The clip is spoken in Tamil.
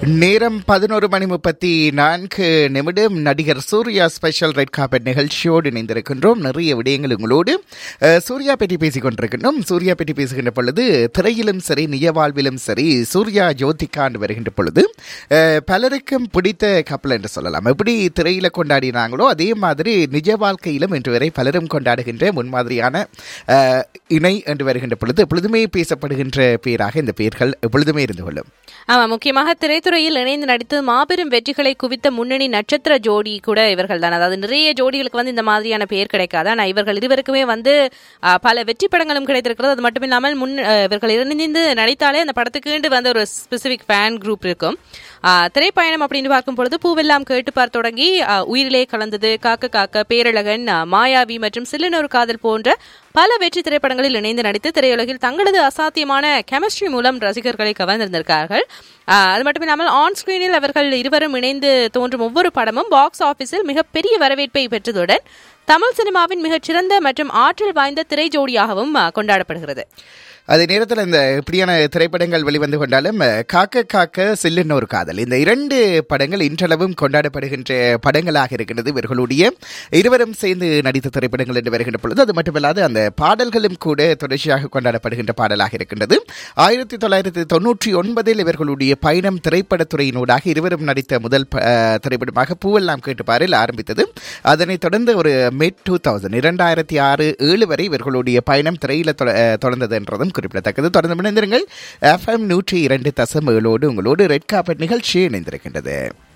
நேரம் பதினோரு மணி முப்பத்தி நான்கு நிமிடம் நடிகர் சூர்யா ஸ்பெஷல் ரெட் கார்பெட் நிகழ்ச்சியோடு இணைந்திருக்கின்றோம் நிறைய விடயங்கள் உங்களோடு அஹ், சூர்யா பற்றி பேசிக் கொண்டிருக்கின்றோம் சூர்யா பற்றி பேசுகின்ற பொழுது திரையிலும் சரி நிஜ வாழ்விலும் சரி சூர்யா ஜோதிகாண்டு வருகின்ற பொழுது அஹ், பலருக்கும் பிடித்த கப்பல் என்று சொல்லலாம் எப்படி திரையில கொண்டாடினாங்களோ அதே மாதிரி நிஜ வாழ்க்கையிலும் இன்று வரை பலரும் கொண்டாடுகின்ற முன்மாதிரியான அஹ், இணை என்று வருகின்ற பொழுது எப்பொழுதுமே பேசப்படுகின்ற பேராக இந்த பெயர்கள் எப்பொழுதுமே இருந்து கொள்ளும் ஆமா முக்கியமாக திரைத்துறையில் இணைந்து நடித்து மாபெரும் வெற்றிகளை குவித்த முன்னணி நட்சத்திர ஜோடி கூட இவர்கள் தான் அதாவது நிறைய ஜோடிகளுக்கு வந்து இந்த மாதிரியான பெயர் கிடைக்காது ஆனா இவர்கள் இருவருக்குமே வந்து ஆ, பல வெற்றி படங்களும் கிடைத்திருக்கிறது அது மட்டும் இல்லாமல் முன் ஆ, இவர்கள் இணைந்து நடித்தாலே அந்த படத்துக்கு வந்து ஒரு ஸ்பெசிபிக் ஃபேன் குரூப் இருக்கும் ஆ, திரைப்பயணம் அப்படின்னு பார்க்கும் பொழுது பூவெல்லாம் கேட்டு பார் தொடங்கி ஆ, உயிரிலே கலந்தது காக்க காக்க பேரழகன் ஆ, மாயாவி மற்றும் சில்லுனொரு காதல் போன்ற பல வெற்றி திரைப்படங்களில் இணைந்து நடித்து திரையுலகில் தங்களது அசாத்தியமான கெமிஸ்ட்ரி மூலம் ரசிகர்களை கவர்ந்திருந்திருக்கார்கள் ஆஹ் அது மட்டும் இல்லாமல் ஆன் ஸ்கிரீனில் அவர்கள் இருவரும் இணைந்து தோன்றும் ஒவ்வொரு படமும் பாக்ஸ் ஆபீஸில் மிகப்பெரிய வரவேற்பை பெற்றதுடன் தமிழ் சினிமாவின் மிகச்சிறந்த மற்றும் ஆற்றல் வாய்ந்த திரை ஜோடியாகவும் ஆஹ் கொண்டாடப்படுகிறது அதே நேரத்தில் இந்த இப்படியான திரைப்படங்கள் வெளிவந்து கொண்டாலும் அஹ், காக்க காக்க சில்லுன்னு ஒரு காதல் இந்த இரண்டு படங்கள் இன்றளவும் கொண்டாடப்படுகின்ற படங்களாக இருக்கின்றது இவர்களுடைய இருவரும் சேர்ந்து நடித்த திரைப்படங்கள் என்று வருகின்ற பொழுது அது மட்டுமல்லாது அந்த பாடல்களும் கூட தொடர்ச்சியாக கொண்டாடப்படுகின்ற பாடலாக இருக்கின்றது ஆயிரத்தி தொள்ளாயிரத்தி தொண்ணூற்றி ஒன்பதில் இவர்களுடைய பயணம் திரைப்படத்துறையினூடாக இருவரும் நடித்த முதல் ப- அஹ், திரைப்படமாக பூவெல்லாம் கேட்டுப்பாரில் ஆரம்பித்தது அதனைத் தொடர்ந்து ஒரு மிட் டூ தௌசண்ட் இரண்டாயிரத்தி ஆறு ஏழு வரை இவர்களுடைய பயணம் திரையில தொட- அஹ், தொடர்ந்தது என்றதும் குறிப்பிடத்தக்கது தொடர்ந்து இணைந்திருங்கள் எஃப்எம் நூற்றி இரண்டு தசம் ஏழோடு உங்களோடு ரெட் கார்பெட் நிகழ்ச்சி இணைந்திருக்கின்றது